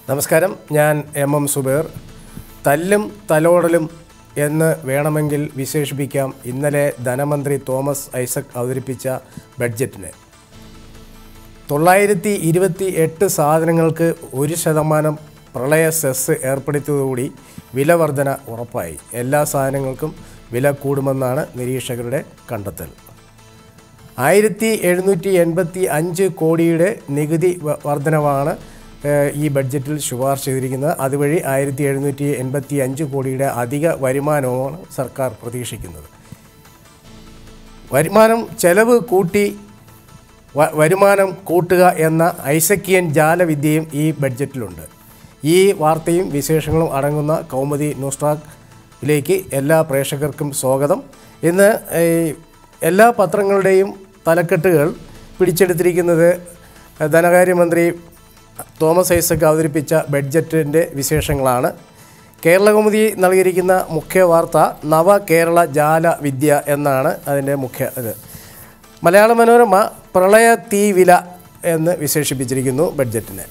നമസ്കാരം ഞാൻ M M Zubair തല്ലും തലോടലും എന്ന് വേണമെങ്കിൽ വിശേഷിപ്പിക്കാം ഇന്നലെ ധനമന്ത്രി തോമസ് ഐസക് അവതരിപ്പിച്ച ബഡ്ജറ്റിനെ തൊള്ളായിരത്തി ഇരുപത്തി എട്ട് സാധനങ്ങൾക്ക് ഒരു ശതമാനം പ്രളയ സെസ് ഏർപ്പെടുത്തിയതോടുകൂടി വില വർധന ഉറപ്പായി എല്ലാ സാധനങ്ങൾക്കും വില കൂടുമെന്നാണ് നിരീക്ഷകരുടെ കണ്ടെത്തൽ ആയിരത്തി എഴുന്നൂറ്റി എൺപത്തി അഞ്ച് കോടിയുടെ നികുതി വ- വർധനവാണ് ഏഹ്, ഈ ബഡ്ജറ്റിൽ ശുപാർശ ചെയ്തിരിക്കുന്നത് അതുവഴി ആയിരത്തി എഴുന്നൂറ്റി എൺപത്തി അഞ്ച് കോടിയുടെ അധിക വരുമാനവുമാണ് സർക്കാർ പ്രതീക്ഷിക്കുന്നത് വരുമാനം ചെലവ് കൂട്ടി വ- വരുമാനം കൂട്ടുക എന്ന ഐസക്കിയൻ ജാലവിദ്യയും ഈ ബഡ്ജറ്റിലുണ്ട് ഈ വാർത്തയും വിശേഷങ്ങളും അടങ്ങുന്ന കൗമുദി ന്യൂസ്ട്രാക്കിലേക്ക് എല്ലാ പ്രേക്ഷകർക്കും സ്വാഗതം ഇന്ന് ഈ എല്ലാ പത്രങ്ങളുടെയും തലക്കെട്ടുകൾ പിടിച്ചെടുത്തിരിക്കുന്നത് ധനകാര്യമന്ത്രി തോമസ് ഐസക് അവതരിപ്പിച്ച ബഡ്ജറ്റിൻ്റെ വിശേഷങ്ങളാണ് കേരളകൗമുദി നൽകിയിരിക്കുന്ന മുഖ്യ വാർത്ത നവ കേരള ജാല വിദ്യ എന്നാണ് അതിൻ്റെ മുഖ്യ ഇത് മലയാള മനോരമ പ്രളയ തീവില എന്ന് വിശേഷിപ്പിച്ചിരിക്കുന്നു ബഡ്ജറ്റിനെ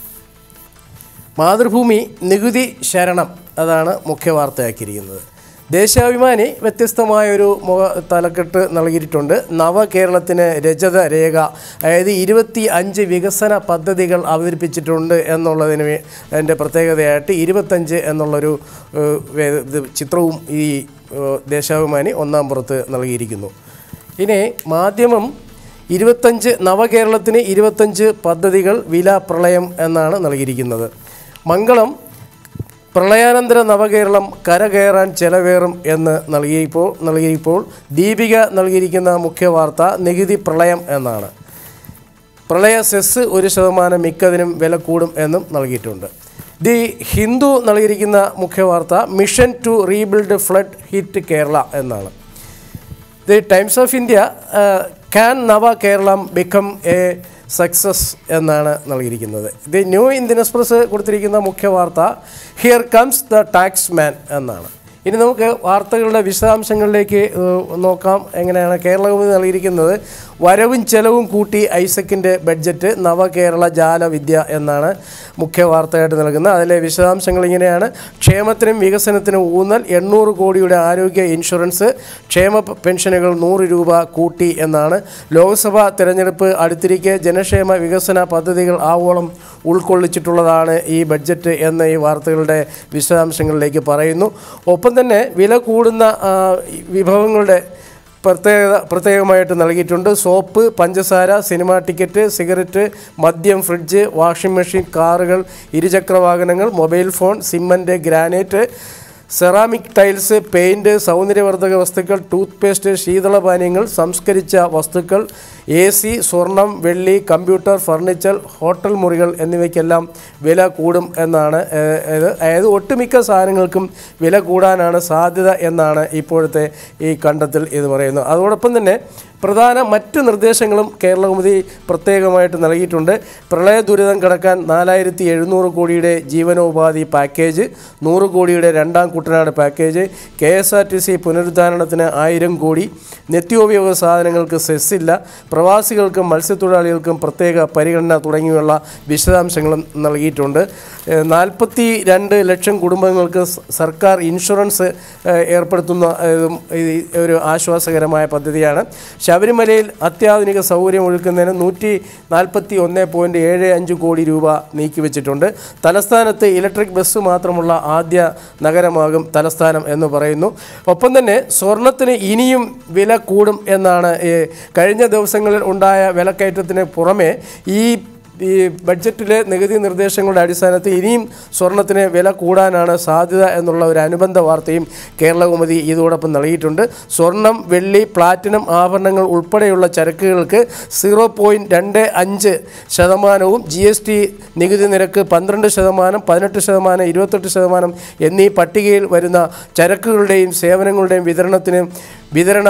മാതൃഭൂമി നികുതി ശരണം അതാണ് മുഖ്യ വാർത്തയാക്കിയിരിക്കുന്നത് ദേശാഭിമാനി വ്യത്യസ്തമായൊരു മുഖ തലക്കെട്ട് നൽകിയിട്ടുണ്ട് നവകേരളത്തിന് രജത രേഖ അതായത് ഇരുപത്തി അഞ്ച് വികസന പദ്ധതികൾ അവതരിപ്പിച്ചിട്ടുണ്ട് എന്നുള്ളതിന് വേ- അതിൻ്റെ പ്രത്യേകതയായിട്ട് ഇരുപത്തഞ്ച് എന്നുള്ളൊരു ഏഹ്, വേ- ഇത് ചിത്രവും ഈ ഏഹ്, ദേശാഭിമാനി ഒന്നാം പുറത്ത് നൽകിയിരിക്കുന്നു ഇനി മാധ്യമം ഇരുപത്തഞ്ച് നവകേരളത്തിന് ഇരുപത്തഞ്ച് പദ്ധതികൾ വില പ്രളയം എന്നാണ് നൽകിയിരിക്കുന്നത് മംഗളം പ്രളയാനന്തര നവകേരളം കരകയറാൻ ചെലവേറും എന്ന് നൽകിയപ്പോൾ നൽകിയപ്പോൾ ദീപിക നൽകിയിരിക്കുന്ന മുഖ്യ വാർത്ത നികുതി പ്രളയം എന്നാണ് പ്രളയ സെസ് ഒരു ശതമാനം മിക്കതിനും വില കൂടും എന്നും നൽകിയിട്ടുണ്ട് ദി ഹിന്ദു നൽകിയിരിക്കുന്ന മുഖ്യ വാർത്ത mission to rebuild flood hit Kerala എന്നാണ് the Times of India can Nava Keralam become A success എന്നാണ് നൽകിയിരിക്കുന്നത് ദി ന്യൂ ഇന്ത്യൻ എക്സ്പ്രസ് കൊടുത്തിരിക്കുന്ന മുഖ്യ വാർത്ത here comes the tax man എന്നാണ് ഇനി നമുക്ക് വാർത്തകളുടെ വിശദാംശങ്ങളിലേക്ക് ഏഹ്, നോക്കാം എങ്ങനെയാണ് കേരളകൗമുദി നൽകിയിരിക്കുന്നത് വരവും ചെലവും കൂട്ടി ഐസക്കിൻ്റെ ബഡ്ജറ്റ് നവകേരള ജാല വിദ്യ എന്നാണ് മുഖ്യ വാർത്തയായിട്ട് നൽകുന്നത് അതിലെ വിശദാംശങ്ങൾ ഇങ്ങനെയാണ് ക്ഷേമത്തിനും വികസനത്തിനും ഊന്നൽ എണ്ണൂറ് കോടിയുടെ ആരോഗ്യ ഇൻഷുറൻസ് ക്ഷേമ പ- പെൻഷനുകൾ നൂറ് രൂപ കൂട്ടി എന്നാണ് ലോക്സഭാ തെരഞ്ഞെടുപ്പ് അടുത്തിരിക്കെ ജനക്ഷേമ വികസന പദ്ധതികൾ ആവോളം ഉൾക്കൊള്ളിച്ചിട്ടുള്ളതാണ് ഈ ബഡ്ജറ്റ് എന്ന് ഈ വാർത്തകളുടെ വിശദാംശങ്ങളിലേക്ക് പറയുന്നു ഒപ്പം തന്നെ വില കൂടുന്ന ആ, വിഭവങ്ങളുടെ പ്രത്യേകത പ്രത്യേകമായിട്ട് നൽകിയിട്ടുണ്ട് സോപ്പ് പഞ്ചസാര സിനിമാ ടിക്കറ്റ് സിഗരറ്റ് മദ്യം ഫ്രിഡ്ജ് വാഷിംഗ് മെഷീൻ കാറുകൾ ഇരുചക്ര വാഹനങ്ങൾ mobile phone cement granite ceramic tiles paint സൗന്ദര്യവർദ്ധക വസ്തുക്കൾ ടൂത്ത് പേസ്റ്റ് ശീതളപാനീയങ്ങൾ സംസ്കരിച്ച വസ്തുക്കൾ എ സി സ്വർണം വെള്ളി കമ്പ്യൂട്ടർ ഫർണിച്ചർ ഹോട്ടൽ മുറികൾ എന്നിവയ്ക്കെല്ലാം വില കൂടും എന്നാണ് ഏഹ്, ഇത് അതായത് ഒട്ടുമിക്ക സാധനങ്ങൾക്കും വില കൂടാനാണ് സാധ്യത എന്നാണ് ഇപ്പോഴത്തെ ഈ കണ്ടെത്തൽ ഇത് പറയുന്നത് അതോടൊപ്പം തന്നെ പ്രധാന മറ്റ് നിർദ്ദേശങ്ങളും കേരളകൗമുദി പ്രത്യേകമായിട്ട് നൽകിയിട്ടുണ്ട് പ്രളയ ദുരിതം കടക്കാൻ നാലായിരത്തി എഴുന്നൂറ് കോടിയുടെ ജീവനോപാധി പാക്കേജ് നൂറ് കോടിയുടെ രണ്ടാം Kuttanad package K S R T C പുനരുദ്ധാരണത്തിന് ആയിരം കോടി നിത്യോപയോഗ സാധനങ്ങൾക്ക് സെസ്സില്ല പ്രവാസികൾക്കും മത്സ്യത്തൊഴിലാളികൾക്കും പ്രത്യേക പരിഗണന തുടങ്ങിയുള്ള വിശദാംശങ്ങളും നൽകിയിട്ടുണ്ട് നാൽപ്പത്തി രണ്ട് ലക്ഷം കുടുംബങ്ങൾക്ക് സ- സർക്കാർ ഇൻഷുറൻസ് ഏഹ്, ഏർപ്പെടുത്തുന്ന ഏതും ഈ ഒരു ആശ്വാസകരമായ പദ്ധതിയാണ് ശബരിമലയിൽ അത്യാധുനിക സൗകര്യം ഒഴുക്കുന്നതിന് നൂറ്റി നാൽപ്പത്തി ഒന്ന് പോയിൻറ്റ് ഏഴ് അഞ്ച് കോടി രൂപ നീക്കിവെച്ചിട്ടുണ്ട് തലസ്ഥാനത്ത് ഇലക്ട്രിക് ബസ് മാത്രമുള്ള ആദ്യ നഗരമാകും തലസ്ഥാനം എന്ന് പറയുന്നു ഒപ്പം തന്നെ സ്വർണത്തിന് ഇനിയും വില കൂടും എന്നാണ് ഈ കഴിഞ്ഞ ദിവസങ്ങളിൽ ഉണ്ടായ വിലക്കയറ്റത്തിന് പുറമെ ഈ ഈ ബഡ്ജറ്റിലെ നികുതി നിർദ്ദേശങ്ങളുടെ അടിസ്ഥാനത്തിൽ ഇനിയും സ്വർണത്തിന് വില കൂടാനാണ് സാധ്യത എന്നുള്ള ഒരു അനുബന്ധ വാർത്തയും കേരളകൗമുദി ഇതോടൊപ്പം നൽകിയിട്ടുണ്ട് സ്വർണം വെള്ളി പ്ലാറ്റിനം ആഭരണങ്ങൾ ഉൾപ്പെടെയുള്ള ചരക്കുകൾക്ക് സീറോ പോയിൻറ്റ് രണ്ട് അഞ്ച് ശതമാനവും ജി എസ് ടി നികുതി നിരക്ക് പന്ത്രണ്ട് ശതമാനം പതിനെട്ട് ശതമാനം ഇരുപത്തെട്ട് ശതമാനം എന്നീ പട്ടികയിൽ വരുന്ന ചരക്കുകളുടെയും സേവനങ്ങളുടെയും വിതരണത്തിന് വിതരണ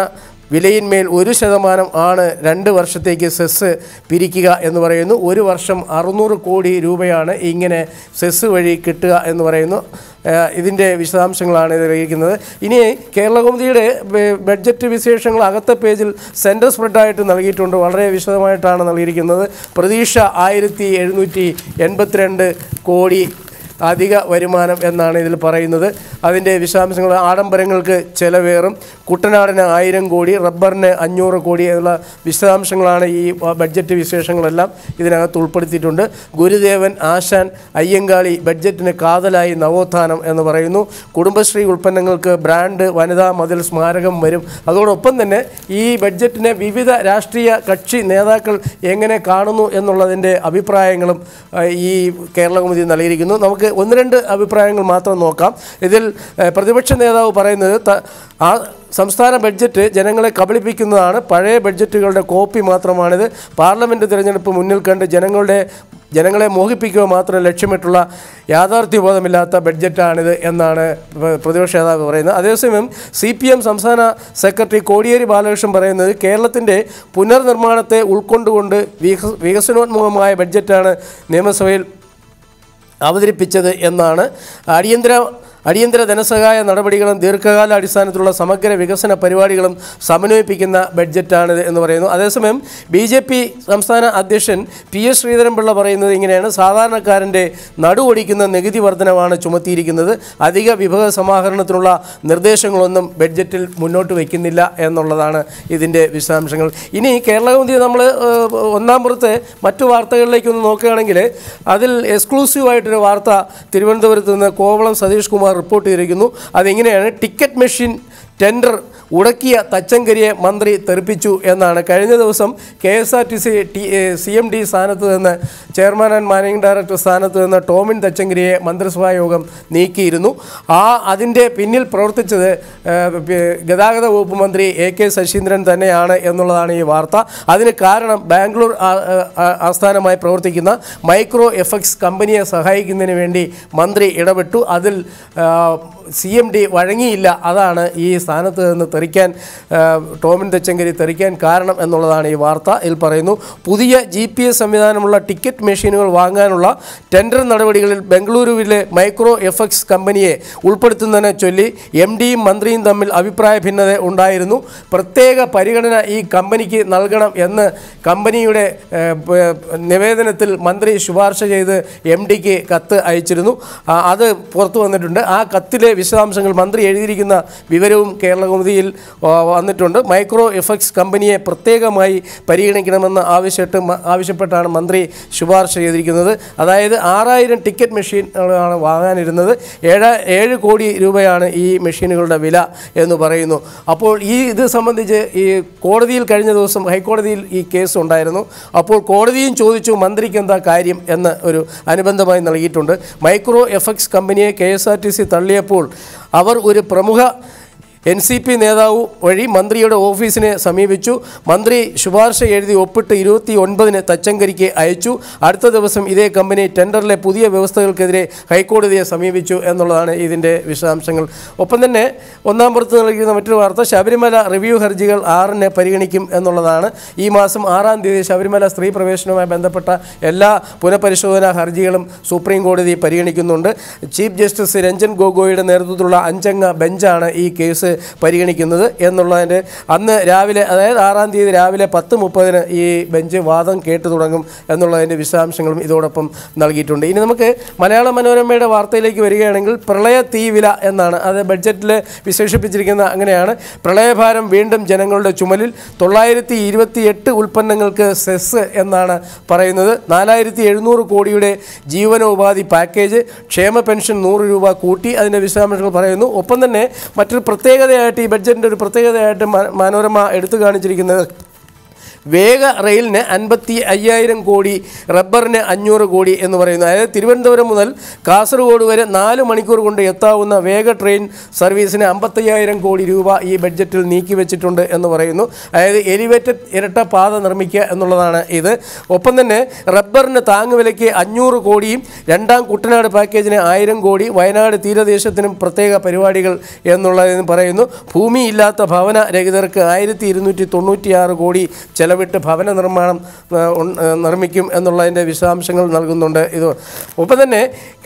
വിലയിന്മേൽ ഒരു ശതമാനം ആണ് രണ്ട് വർഷത്തേക്ക് സെസ് പിരിക്കുക എന്ന് പറയുന്നു ഒരു വർഷം അറുന്നൂറ് കോടി രൂപയാണ് ഇങ്ങനെ സെസ് വഴി കിട്ടുക എന്ന് പറയുന്നു ഏഹ് ഇതിൻ്റെ വിശദാംശങ്ങളാണ് ഇത് അറിയിക്കുന്നത് ഇനി കേരള കൗമുദിയുടെ ബെ- ബഡ്ജറ്റ് വിശേഷങ്ങൾ അകത്തെ പേജിൽ സെൻറ്റർ സ്പ്രെഡായിട്ട് നൽകിയിട്ടുണ്ട് വളരെ വിശദമായിട്ടാണ് നൽകിയിരിക്കുന്നത് പ്രതീക്ഷ ആയിരത്തി എഴുന്നൂറ്റി എൺപത്തിരണ്ട് കോടി അധിക വരുമാനം എന്നാണ് ഇതിൽ പറയുന്നത് അതിൻ്റെ വിശദാംശങ്ങൾ ആഡംബരങ്ങൾക്ക് ചെലവേറും കുട്ടനാടിന് ആയിരം കോടി റബ്ബറിന് അഞ്ഞൂറ് കോടി എന്നുള്ള വിശദാംശങ്ങളാണ് ഈ ബഡ്ജറ്റ് വിശേഷങ്ങളെല്ലാം ഇതിനകത്ത് ഉൾപ്പെടുത്തിയിട്ടുണ്ട് ഗുരുദേവൻ ആശാൻ അയ്യങ്കാളി ബഡ്ജറ്റിന് കാതലായി നവോത്ഥാനം എന്ന് പറയുന്നു കുടുംബശ്രീ ഉൽപ്പന്നങ്ങൾക്ക് ബ്രാൻഡ് വനിതാ മതിൽ സ്മാരകം വരും അതോടൊപ്പം തന്നെ ഈ ബഡ്ജറ്റിനെ വിവിധ രാഷ്ട്രീയ കക്ഷി നേതാക്കൾ എങ്ങനെ കാണുന്നു എന്നുള്ളതിൻ്റെ അഭിപ്രായങ്ങളും ആ, ഈ കേരള കൗമുദി നൽകിയിരിക്കുന്നു നമുക്ക് ഒന്ന് രണ്ട് അഭിപ്രായങ്ങൾ മാത്രം നോക്കാം ഇതിൽ ഏഹ്, പ്രതിപക്ഷ നേതാവ് പറയുന്നത് ത- ആ സംസ്ഥാന ബഡ്ജറ്റ് ജനങ്ങളെ കബളിപ്പിക്കുന്നതാണ് പഴയ ബഡ്ജറ്റുകളുടെ കോപ്പി മാത്രമാണിത് പാർലമെൻറ്റ് തിരഞ്ഞെടുപ്പ് മുന്നിൽ കണ്ട് ജനങ്ങളുടെ ജനങ്ങളെ മോഹിപ്പിക്കുക മാത്രം ലക്ഷ്യമിട്ടുള്ള യാഥാർത്ഥ്യബോധമില്ലാത്ത ബഡ്ജറ്റാണിത് എന്നാണ് പ്ര- പ്രതിപക്ഷ നേതാവ് പറയുന്നത് അതേസമയം സി പി എം സംസ്ഥാന സെക്രട്ടറി കോടിയേരി ബാലകൃഷ്ണൻ പറയുന്നത് കേരളത്തിൻ്റെ പുനർനിർമ്മാണത്തെ ഉൾക്കൊണ്ടുകൊണ്ട് വിക വികസനോന്മുഖമായ ബഡ്ജറ്റാണ് നിയമസഭയിൽ അവതരിപ്പിച്ചത് എന്നാണ് അടിയന്തര അടിയന്തര ധനസഹായ നടപടികളും ദീർഘകാല അടിസ്ഥാനത്തിലുള്ള സമഗ്ര വികസന പരിപാടികളും സമന്വയിപ്പിക്കുന്ന ബഡ്ജറ്റാണിത് എന്ന് പറയുന്നു അതേസമയം ബി ജെ പി സംസ്ഥാന അധ്യക്ഷൻ പി എസ് ശ്രീധരൻപിള്ള പറയുന്നത് ഇങ്ങനെയാണ് സാധാരണക്കാരൻ്റെ നടുവൊടിക്കുന്ന നികുതി വർധനമാണ് ചുമത്തിയിരിക്കുന്നത് അധിക വിഭവ സമാഹരണത്തിനുള്ള നിർദ്ദേശങ്ങളൊന്നും ബഡ്ജറ്റിൽ മുന്നോട്ട് വയ്ക്കുന്നില്ല എന്നുള്ളതാണ് ഇതിൻ്റെ വിശദാംശങ്ങൾ ഇനി കേരള കൗമുദി നമ്മൾ ഒന്നാം പുറത്തെ മറ്റു വാർത്തകളിലേക്കൊന്ന് നോക്കുകയാണെങ്കിൽ അതിൽ എക്സ്ക്ലൂസീവായിട്ടൊരു വാർത്ത തിരുവനന്തപുരത്ത് നിന്ന് കോവളം സതീഷ് കുമാർ റിപ്പോർട്ട് ചെയ്തിരിക്കുന്നു അതെങ്ങനെയാണ് ടിക്കറ്റ് മെഷീൻ ടെൻഡർ ഉടക്കിയ തച്ചങ്കരിയെ മന്ത്രി തെറിപ്പിച്ചു എന്നാണ് കഴിഞ്ഞ ദിവസം K S R T C T C M D സ്ഥാനത്ത് നിന്ന് ചെയർമാൻ ആൻഡ് മാനേജിംഗ് ഡയറക്ടർ സ്ഥാനത്ത് നിന്ന് ടോമിൻ തച്ചങ്കരിയെ മന്ത്രിസഭാ യോഗം നീക്കിയിരുന്നു ആ അതിൻ്റെ പിന്നിൽ പ്രവർത്തിച്ചത് ഏഹ്, പി- ഗതാഗത വകുപ്പ് മന്ത്രി എ കെ ശശീന്ദ്രൻ തന്നെയാണ് എന്നുള്ളതാണ് ഈ വാർത്ത അതിന് കാരണം ബാംഗ്ലൂർ ആ- ആ- ആസ്ഥാനമായി പ്രവർത്തിക്കുന്ന മൈക്രോ എഫക്സ് കമ്പനിയെ സഹായിക്കുന്നതിന് വേണ്ടി മന്ത്രി ഇടപെട്ടു അതിൽ സി എം ഡി വഴങ്ങിയില്ല അതാണ് ഈ സ്ഥാനത്ത് നിന്ന് തെറിക്കാൻ ആ, ടോമിൻ തെച്ചങ്കരി തെറിക്കാൻ കാരണം എന്നുള്ളതാണ് ഈ വാർത്ത ഇതിൽ പറയുന്നു പുതിയ ജി പി എസ് സംവിധാനമുള്ള ടിക്കറ്റ് മെഷീനുകൾ വാങ്ങാനുള്ള ടെൻഡർ നടപടികളിൽ ബംഗളൂരുവിലെ മൈക്രോ എഫക്സ് കമ്പനിയെ ഉൾപ്പെടുത്തുന്നതിനെ ചൊല്ലി എം ഡിയും മന്ത്രിയും തമ്മിൽ അഭിപ്രായ ഭിന്നത ഉണ്ടായിരുന്നു പ്രത്യേക പരിഗണന ഈ കമ്പനിക്ക് നൽകണം എന്ന് കമ്പനിയുടെ ഏഹ്, പ- നിവേദനത്തിൽ മന്ത്രി ശുപാർശ ചെയ്ത് എം ഡിക്ക് കത്ത് അയച്ചിരുന്നു ആ, അത് പുറത്തു വന്നിട്ടുണ്ട് ആ കത്തിലെ വിശദാംശങ്ങൾ മന്ത്രി എഴുതിയിരിക്കുന്ന വിവരവും കേരള കൗമുദിയിൽ ആ, വന്നിട്ടുണ്ട് മൈക്രോ എഫക്സ് കമ്പനിയെ പ്രത്യേകമായി പരിഗണിക്കണമെന്ന് ആവശ്യപ്പെട്ട് മ- ആവശ്യപ്പെട്ടാണ് മന്ത്രി ശുപാർശ ചെയ്തിരിക്കുന്നത് അതായത് ആറായിരം ടിക്കറ്റ് മെഷീനുകളാണ് വാങ്ങാനിരുന്നത് ഏഴ് ഏഴ് കോടി രൂപയാണ് ഈ മെഷീനുകളുടെ വില എന്ന് പറയുന്നു അപ്പോൾ ഈ ഇത് സംബന്ധിച്ച് ഈ കോടതിയിൽ കഴിഞ്ഞ ദിവസം ഹൈക്കോടതിയിൽ ഈ കേസ് ഉണ്ടായിരുന്നു അപ്പോൾ കോടതിയും ചോദിച്ചു മന്ത്രിക്ക് എന്താ കാര്യം എന്ന് ഒരു അനുബന്ധമായി നൽകിയിട്ടുണ്ട് മൈക്രോ എഫക്സ് കമ്പനിയെ K S R T C തള്ളിയപ്പോൾ അവർ ഒരു പ്രമുഖ എൻ സി പി നേതാവ് വഴി മന്ത്രിയുടെ ഓഫീസിനെ സമീപിച്ചു മന്ത്രി ശുപാർശ എഴുതി ഒപ്പിട്ട് ഇരുപത്തി ഒൻപതിന് തച്ചങ്കരിക്ക് അയച്ചു അടുത്ത ദിവസം ഇതേ കമ്പനി ടെൻഡറിലെ പുതിയ വ്യവസ്ഥകൾക്കെതിരെ ഹൈക്കോടതിയെ സമീപിച്ചു എന്നുള്ളതാണ് ഇതിൻ്റെ വിശദാംശങ്ങൾ ഒപ്പം തന്നെ ഒന്നാം പുറത്ത് നൽകിയിരുന്ന മറ്റൊരു വാർത്ത ശബരിമല റിവ്യൂ ഹർജികൾ ആറിന് പരിഗണിക്കും എന്നുള്ളതാണ് ഈ മാസം ആറാം തീയതി ശബരിമല സ്ത്രീ പ്രവേശനവുമായി ബന്ധപ്പെട്ട എല്ലാ പുനഃപരിശോധനാ ഹർജികളും സുപ്രീം കോടതി പരിഗണിക്കുന്നുണ്ട് ചീഫ് ജസ്റ്റിസ് രഞ്ജൻ ഗൊഗോയുടെ നേതൃത്വത്തിലുള്ള അഞ്ചംഗ ബെഞ്ചാണ് ഈ കേസ് പരിഗണിക്കുന്നത് എന്നുള്ളതിൻ്റെ അന്ന് രാവിലെ അതായത് ആറാം തീയതി രാവിലെ പത്ത് മുപ്പതിന് ഈ ബെഞ്ച് വാദം കേട്ടു തുടങ്ങും എന്നുള്ളതിൻ്റെ വിശദാംശങ്ങളും ഇതോടൊപ്പം നൽകിയിട്ടുണ്ട് ഇനി നമുക്ക് മലയാള മനോരമയുടെ വാർത്തയിലേക്ക് വരികയാണെങ്കിൽ പ്രളയ തീവില എന്നാണ് അത് ബഡ്ജറ്റിൽ വിശേഷിപ്പിച്ചിരിക്കുന്ന അങ്ങനെയാണ് പ്രളയഭാരം വീണ്ടും ജനങ്ങളുടെ ചുമലിൽ തൊള്ളായിരത്തി ഇരുപത്തി എട്ട് ഉൽപ്പന്നങ്ങൾക്ക് സെസ് എന്നാണ് പറയുന്നത് നാലായിരത്തി എഴുന്നൂറ് കോടിയുടെ ജീവനോപാധി പാക്കേജ് ക്ഷേമ പെൻഷൻ നൂറ് രൂപ കൂട്ടി അതിൻ്റെ വിശദാംശങ്ങൾ പറയുന്നു ഒപ്പം തന്നെ മറ്റൊരു പ്രത്യേകതയായിട്ട് ഈ ബഡ്ജറ്റിൻ്റെ ഒരു പ്രത്യേകതയായിട്ട് മ- മനോരമ എടുത്തു കാണിച്ചിരിക്കുന്നത് വേഗ റെയിലിന് അൻപത്തി അയ്യായിരം കോടി റബ്ബറിന് അഞ്ഞൂറ് കോടി എന്ന് പറയുന്നു അതായത് തിരുവനന്തപുരം മുതൽ കാസർഗോഡ് വരെ നാല് മണിക്കൂർ കൊണ്ട് എത്താവുന്ന വേഗ ട്രെയിൻ സർവീസിന് അമ്പത്തയ്യായിരം കോടി രൂപ ഈ ബഡ്ജറ്റിൽ നീക്കിവെച്ചിട്ടുണ്ട് എന്ന് പറയുന്നു അതായത് എലിവേറ്റഡ് ഇരട്ട പാത നിർമ്മിക്കുക എന്നുള്ളതാണ് ഇത് ഒപ്പം തന്നെ റബ്ബറിന് താങ്ങുവിലയ്ക്ക് അഞ്ഞൂറ് കോടിയും രണ്ടാം കുട്ടനാട് പാക്കേജിന് ആയിരം കോടി വയനാട് തീരദേശത്തിനും പ്രത്യേക പരിപാടികൾ എന്നുള്ളതെന്ന് പറയുന്നു ഭൂമിയില്ലാത്ത ഭവന രഹിതർക്ക് ആയിരത്തി ഇരുന്നൂറ്റി തൊണ്ണൂറ്റിയാറ് കോടി ചെലവിട്ട് ഭവന നിർമ്മാണം ആ, ഉൺ- ആ, നിർമ്മിക്കും എന്നുള്ളതിൻ്റെ വിശദാംശങ്ങൾ നൽകുന്നുണ്ട് ഇത് ഒപ്പം തന്നെ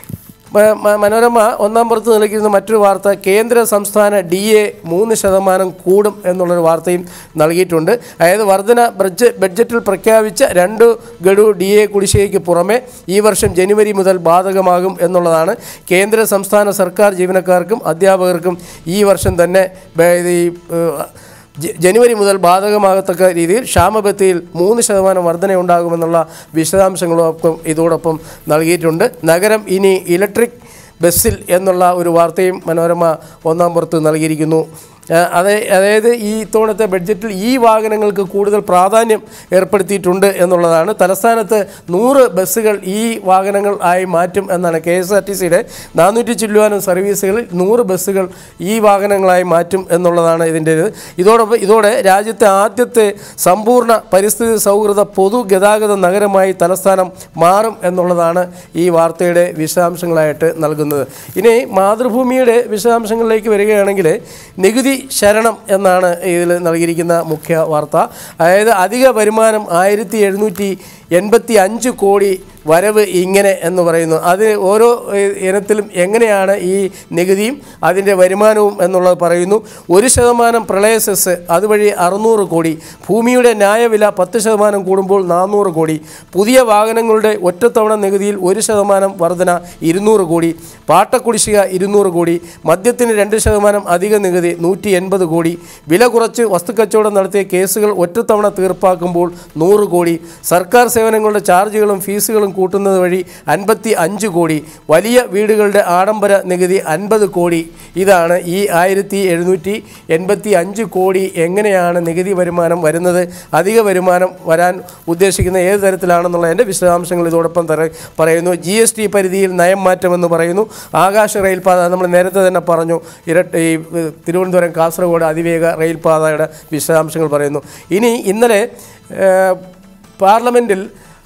മ- മ- മനോരമ ഒന്നാം പുറത്ത് നൽകിയിരുന്ന മറ്റൊരു വാർത്ത കേന്ദ്ര സംസ്ഥാന ഡി എ മൂന്ന് ശതമാനം കൂടും എന്നുള്ളൊരു വാർത്തയും നൽകിയിട്ടുണ്ട് അതായത് വർധന ബഡ്ജ ബഡ്ജറ്റിൽ പ്രഖ്യാപിച്ച രണ്ട് ഗഡു ഡി എ കുടിശ്ശികയ്ക്ക് പുറമെ ഈ വർഷം ജനുവരി മുതൽ ബാധകമാകും എന്നുള്ളതാണ് കേന്ദ്ര സംസ്ഥാന സർക്കാർ ജീവനക്കാർക്കും അധ്യാപകർക്കും ഈ വർഷം തന്നെ ബ- ഇത് ഈ ഏഹ്, ജ- ജനുവരി മുതൽ ബാധകമാകത്തക്ക രീതിയിൽ ക്ഷാമബത്തിയിൽ മൂന്ന് ശതമാനം വർധനയുണ്ടാകുമെന്നുള്ള വിശദാംശങ്ങളൊപ്പം ഇതോടൊപ്പം നൽകിയിട്ടുണ്ട് നഗരം ഇനി ഇലക്ട്രിക് ബസ്സിൽ എന്നുള്ള ഒരു വാർത്തയും മനോരമ ഒന്നാം പുറത്ത് നൽകിയിരിക്കുന്നു ആ, അതെ അതായത് ഈ ഇത്തവണത്തെ ബഡ്ജറ്റിൽ ഈ വാഹനങ്ങൾക്ക് കൂടുതൽ പ്രാധാന്യം ഏർപ്പെടുത്തിയിട്ടുണ്ട് എന്നുള്ളതാണ് തലസ്ഥാനത്ത് നൂറ് ബസ്സുകൾ ഈ വാഹനങ്ങൾ ആയി മാറ്റും എന്നാണ് കെ എസ് ആർ ടി സിയുടെ നാനൂറ്റി ചില്ലുവാനും സർവീസുകളിൽ നൂറ് ബസ്സുകൾ ഈ വാഹനങ്ങളായി മാറ്റും എന്നുള്ളതാണ് ഇതിൻ്റെ ഇത് ഇതോടൊപ്പം ഇതോടെ രാജ്യത്തെ ആദ്യത്തെ സമ്പൂർണ്ണ പരിസ്ഥിതി സൗഹൃദ പൊതുഗതാഗത നഗരമായി തലസ്ഥാനം മാറും എന്നുള്ളതാണ് ഈ വാർത്തയുടെ വിശദാംശങ്ങളായിട്ട് നൽകുന്നത് ഇനി മാതൃഭൂമിയുടെ വിശദാംശങ്ങളിലേക്ക് വരികയാണെങ്കിൽ നികുതി ശരണം എന്നാണ് ഇതിൽ നൽകിയിരിക്കുന്ന മുഖ്യ വാർത്ത അതായത് അധിക വരുമാനം ആയിരത്തി എഴുന്നൂറ്റി എൺപത്തി അഞ്ച് കോടി വരവ് ഇങ്ങനെ എന്ന് പറയുന്നു അത് ഓരോ ഏഹ്, ഇനത്തിലും എങ്ങനെയാണ് ഈ നികുതിയും അതിൻ്റെ വരുമാനവും എന്നുള്ളത് പറയുന്നു ഒരു ശതമാനം പ്രളയ സെസ് അതുവഴി അറുന്നൂറ് കോടി ഭൂമിയുടെ ന്യായവില പത്ത് ശതമാനം കൂടുമ്പോൾ നാനൂറ് കോടി പുതിയ വാഹനങ്ങളുടെ ഒറ്റത്തവണ നികുതിയിൽ ഒരു ശതമാനം വർധന ഇരുന്നൂറ് കോടി പാട്ടക്കുടിശ്ശിക ഇരുന്നൂറ് കോടി മദ്യത്തിന് രണ്ട് ശതമാനം അധിക നികുതി നൂറ്റി എൺപത് കോടി വില കുറച്ച് വസ്തുക്കച്ചവടം നടത്തിയ കേസുകൾ ഒറ്റത്തവണ തീർപ്പാക്കുമ്പോൾ നൂറ് കോടി സർക്കാർ സേവനങ്ങളുടെ ചാർജുകളും ഫീസുകളും കൂട്ടുന്നത് വഴി അൻപത്തി അഞ്ച് കോടി വലിയ വീടുകളുടെ ആഡംബര നികുതി അൻപത് കോടി ഇതാണ് ഈ ആയിരത്തി എഴുന്നൂറ്റി എൺപത്തി അഞ്ച് കോടി എങ്ങനെയാണ് നികുതി വരുമാനം വരുന്നത് അധിക വരുമാനം വരാൻ ഉദ്ദേശിക്കുന്ന ഏത് തരത്തിലാണെന്നുള്ളതിൻ്റെ വിശദാംശങ്ങൾ ഇതോടൊപ്പം തര പറയുന്നു ജി എസ് ടി പരിധിയിൽ നയം മാറ്റമെന്ന് പറയുന്നു ആകാശ റെയിൽപാത നമ്മൾ നേരത്തെ തന്നെ പറഞ്ഞു ഇരട്ട ഈ ഏഹ്, തിരുവനന്തപുരം കാസർഗോഡ് അതിവേഗ റെയിൽപാതയുടെ വിശദാംശങ്ങൾ പറയുന്നു ഇനി ഇന്നലെ ഏഹ്, പാർലമെൻറ്റിൽ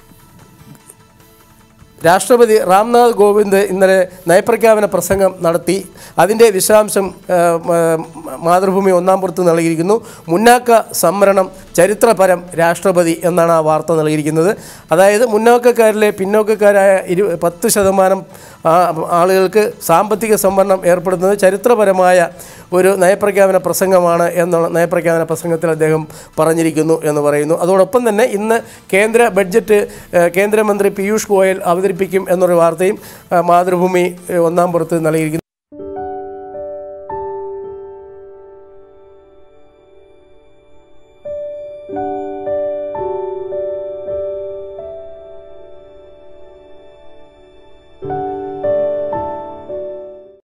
രാഷ്ട്രപതി രാംനാഥ് കോവിന്ദ് ഇന്നലെ നയപ്രഖ്യാപന പ്രസംഗം നടത്തി അതിൻ്റെ വിശദാംശം ആ, മ- മാതൃഭൂമി ഒന്നാം പുറത്ത് നൽകിയിരിക്കുന്നു മുന്നാക്ക സംവരണം ചരിത്രപരം രാഷ്ട്രപതി എന്നാണ് ആ വാർത്ത നൽകിയിരിക്കുന്നത് അതായത് മുന്നാക്കക്കാരിലെ പിന്നോക്കക്കാരായ ഇരു പത്ത് ശതമാനം ആ, ആളുകൾക്ക് സാമ്പത്തിക സംവരണം ഏർപ്പെടുത്തുന്നത് ചരിത്രപരമായ ഒരു നയപ്രഖ്യാപന പ്രസംഗമാണ് എന്നുള്ള നയപ്രഖ്യാപന പ്രസംഗത്തിൽ അദ്ദേഹം പറഞ്ഞിരിക്കുന്നു എന്ന് പറയുന്നു അതോടൊപ്പം തന്നെ ഇന്ന് കേന്ദ്ര ബഡ്ജറ്റ് ഏഹ്, കേന്ദ്രമന്ത്രി പീയൂഷ് ഗോയൽ അവതരിപ്പിക്കും എന്നൊരു വാർത്തയും ആ, മാതൃഭൂമി ഏഹ്, ഒന്നാം പുറത്ത് നൽകിയിരിക്കുന്നു